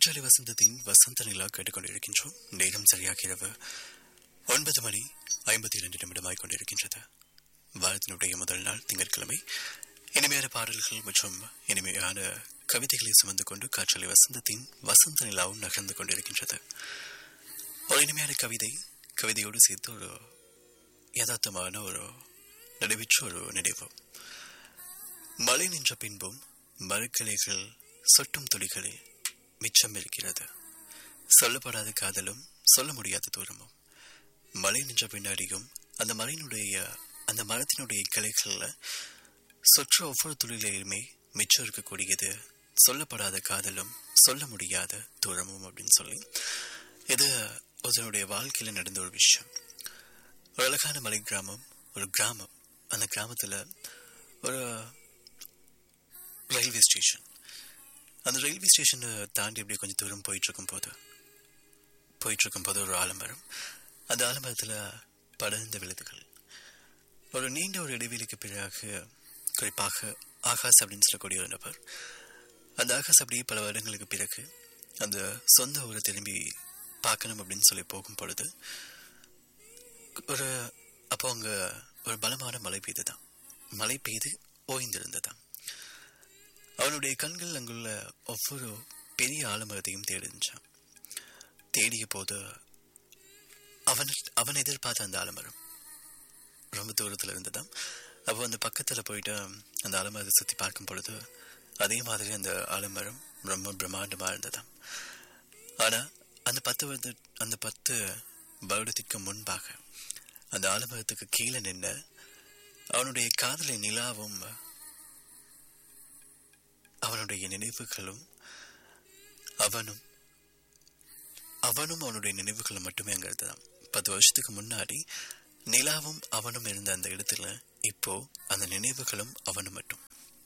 காற்றாடி வசந்தத்தின் வசந்த நிலா கேட்டுக்கொண்டிருக்கின்றோம் நேரம் சரியாக இரவு ஒன்பது மணி ஐம்பத்தி இரண்டு நிமிடமாய் கொண்டிருக்கின்றது வாரத்தினுடைய முதல் நாள் திங்கட்கிழமை இனிமையான பாடல்கள் மற்றும் இனிமையான கவிதைகளை சுமந்து கொண்டு காற்றலை வசந்தத்தின் வசந்த நிலாவும் நகர்ந்து கொண்டிருக்கின்றது ஒரு இனிமையான கவிதை கவிதையோடு சேர்த்து ஒரு யதார்த்தமான ஒரு நடைபெற்ற ஒரு நினைவு மழை நின்ற பின்பும் மறுக்கிளைகள் சொட்டும் துளிகளில் மிச்சம் இருக்கிறது சொல்லப்படாத காதலும் சொல்ல முடியாத தூரமும் மழை நின்ற பின்னாடியும் அந்த மலையினுடைய அந்த மரத்தினுடைய கிளைகள்ல சொற்ற ஒவ்வொரு துளிகளிலுமே மிச்சம் இருக்கக்கூடியது சொல்லப்படாத காதலும் சொல்ல முடியாத தூரமும் அப்படின்னு சொல்லி இது ஒருத்தனுடைய வாழ்க்கையில நடந்த ஒரு விஷயம் ஒரு அழகான மலை கிராமம் ஒரு கிராமம் அந்த கிராமத்துல ஒரு ரயில்வே ஸ்டேஷன் அந்த ரயில்வே ஸ்டேஷனை தாண்டி அப்படியே கொஞ்சம் தூரம் போயிட்டு இருக்கும் போது போயிட்டு இருக்கும் போது ஒரு ஆலமரம் அந்த ஆலமரத்தில் படர்ந்த விழுதுகள் ஒரு நீண்ட ஒரு இடைவெளிக்கு பிறகு குறிப்பாக ஆகாஷ் அப்படின்னு சொல்லக்கூடிய ஒரு நபர் அந்த ஆகாஷ் அப்படியே பல வருடங்களுக்கு பிறகு அந்த சொந்த ஊரை திரும்பி பார்க்கணும் அப்படின்னு சொல்லி போகும் பொழுது ஒரு அப்போ அங்க ஒரு பலமான மழை பெய்துதான் மழை பெய்து ஓய்ந்திருந்ததாம் அவனுடைய கண்கள் அங்குள்ள ஒவ்வொரு பெரிய ஆலமரத்தையும் தேடிச்சான் தேடிய போது அவன் அவன் எதிர்பார்த்த அந்த ஆலமரம் ரொம்ப தூரத்தில் இருந்ததாம் அப்போ அந்த பக்கத்தில் போயிட்டு அந்த ஆலமரத்தை சுற்றி பார்க்கும் பொழுது அதே மாதிரி அந்த ஆலமரம் ரொம்ப பிரம்மாண்டமாக இருந்ததாம் ஆனால் அந்த பத்து வருட அந்த பத்து வருடத்திற்கு முன்பாக அந்த ஆலமரத்துக்கு கீழே நின்று அவனுடைய காதலை நிலாவும் அவனுடைய நினைவுகளும் அவனும் அவனும் அவனுடைய நினைவுகளும் மட்டுமே அங்க இருந்ததாம் பத்து வருஷத்துக்கு முன்னாடி நிலாவும் அவனும் இருந்த அந்த இடத்துல இப்போ அந்த நினைவுகளும் அவனும் மட்டும்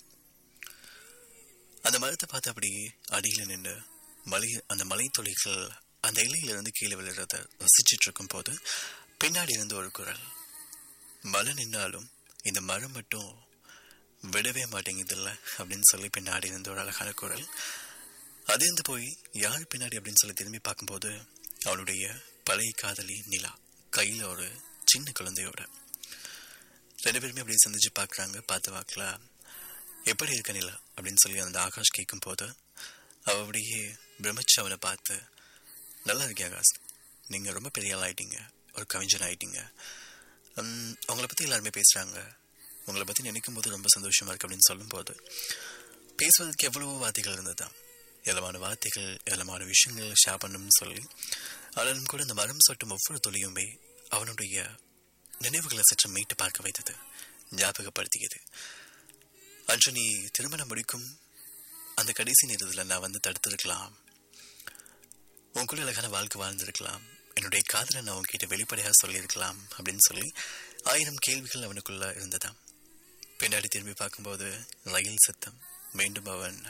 அந்த மரத்தை பார்த்து அப்படியே அடியில நின்று மலை அந்த மலை துளிகள் அந்த இலையிலிருந்து கீழே விழுறத ரசிச்சிட்டு இருக்கும் போது பின்னாடி இருந்து ஒரு குரல் மழை நின்னாலும் இந்த மரம் மட்டும் விடவே மாட்டேங்குதுல்ல அப்படின்னு சொல்லி பின்னாடி இருந்து ஒரு அழகான குரல் அது இருந்து போய் யார் பின்னாடி அப்படின்னு சொல்லி திரும்பி பார்க்கும்போது அவளுடைய பழைய காதலி நிலா கையில் ஒரு சின்ன குழந்தையோட ரெண்டு பேருமே அப்படியே சந்திச்சு பார்க்குறாங்க பார்த்து வாக்கல எப்படி இருக்க நிலா அப்படின்னு சொல்லி அந்த ஆகாஷ் கேட்கும் போது அவ அப்படியே பிரமிச்சு அவனை பார்த்து நல்லா இருக்கே ஆகாஷ் நீங்கள் ரொம்ப பெரிய ஆள் ஆயிட்டீங்க ஒரு கவிஞன் ஆயிட்டீங்க உங்களை பற்றி எல்லாருமே பேசுகிறாங்க உங்களை பற்றி நினைக்கும் போது ரொம்ப சந்தோஷமா இருக்கு அப்படின்னு சொல்லும்போது பேசுவதற்கு எவ்வளவோ வார்த்தைகள் இருந்ததுதான் ஏலமான வார்த்தைகள் ஏலமான விஷயங்கள் ஷேர் பண்ணணும்னு சொல்லி ஆனாலும் கூட அந்த மரம் சொட்டும் ஒவ்வொரு துளியுமே அவனுடைய நினைவுகளை சற்று மீட்டு பார்க்க வைத்தது ஞாபகப்படுத்தியது அன்று நீ திருமணம் முடிக்கும் அந்த கடைசி நேரத்தில் நான் வந்து தடுத்திருக்கலாம் உங்களுக்குள்ள அழகான வாழ்க்கை வாழ்ந்திருக்கலாம் என்னுடைய காதலை நான் உங்ககிட்ட வெளிப்படையாக சொல்லியிருக்கலாம் அப்படின்னு சொல்லி ஆயிரம் கேள்விகள் அவனுக்குள்ள இருந்ததாம் பின்னாடி திரும்பி பார்க்கும்போது ரயில் சத்தம் மீண்டும் அவன்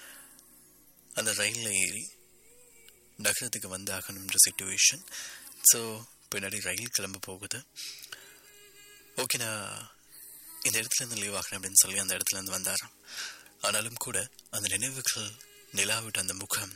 அந்த ரயிலில் ஏறி நகரத்துக்கு வந்து ஆகணுன்ற சுச்சுவேஷன் ஸோ பின்னாடி ரயில் கிளம்ப போகுது ஓகே நான் இந்த இடத்துல இருந்து லீவ் ஆகிறேன் அப்படின்னு சொல்லி அந்த இடத்துல இருந்து வந்தாராம் ஆனாலும் கூட அந்த நினைவுகள் நிலாவிட்ட அந்த முகம்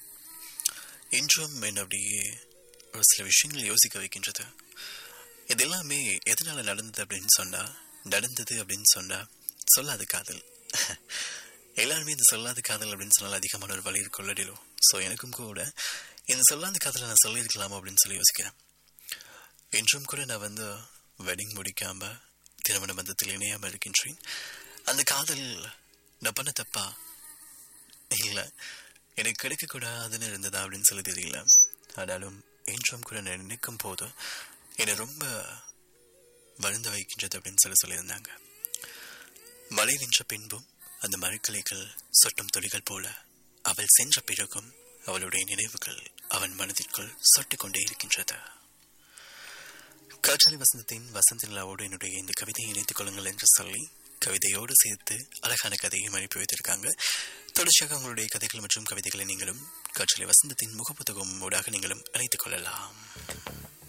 இன்றும் என்ன அப்படியே ஒரு சில விஷயங்கள் யோசிக்க வைக்கின்றது இது எல்லாமே எதனால நடந்தது அப்படின்னு சொன்னா நடந்தது அப்படின்னு சொன்னா சொல்லாத காதல் எல்லாருமே இந்த சொல்லாத காதல் அப்படின்னு சொன்னால் அதிகமான ஒரு வழி இருக்குள்ளடிலும் ஸோ எனக்கும் கூட இந்த சொல்லாத காதலை நான் சொல்லியிருக்கலாமா அப்படின்னு சொல்லி யோசிக்கிறேன் இன்றும் கூட நான் வந்து வெட்டிங் முடிக்காம திருமண பந்தத்தில் இணையாம இருக்கின்றேன் அந்த காதல் நான் பண்ண தப்பா இல்லை எனக்கு கிடைக்கக்கூடாதுன்னு இருந்ததா அப்படின்னு சொல்லி தெரியல ஆனாலும் இன்றும் கூட நான் நினைக்கும் போது என்னை ரொம்ப வருந்த வைக்கின்றது அப்படின்னு சொல்லி சொல்லியிருந்தாங்க மழை நின்ற பின்பும் அந்த மரக்கிளைகள் சொட்டும் துளிகள் போல அவள் சென்ற பிறகும் அவளுடைய நினைவுகள் அவன் மனதிற்குள் சொட்டு கொண்டே இருக்கின்றது காற்றாலை வசந்தத்தின் வசந்த நிலாவோடு என்னுடைய இந்த கவிதையை இணைத்துக் கொள்ளுங்கள் என்று சொல்லி கவிதையோடு சேர்த்து அழகான கதையும் அனுப்பி வைத்திருக்காங்க தொடர்ச்சியாக உங்களுடைய கதைகள் மற்றும் கவிதைகளை நீங்களும் காற்றலை வசந்தத்தின் முகப்புத்தகம் ஊடாக நீங்களும் இணைத்துக் கொள்ளலாம்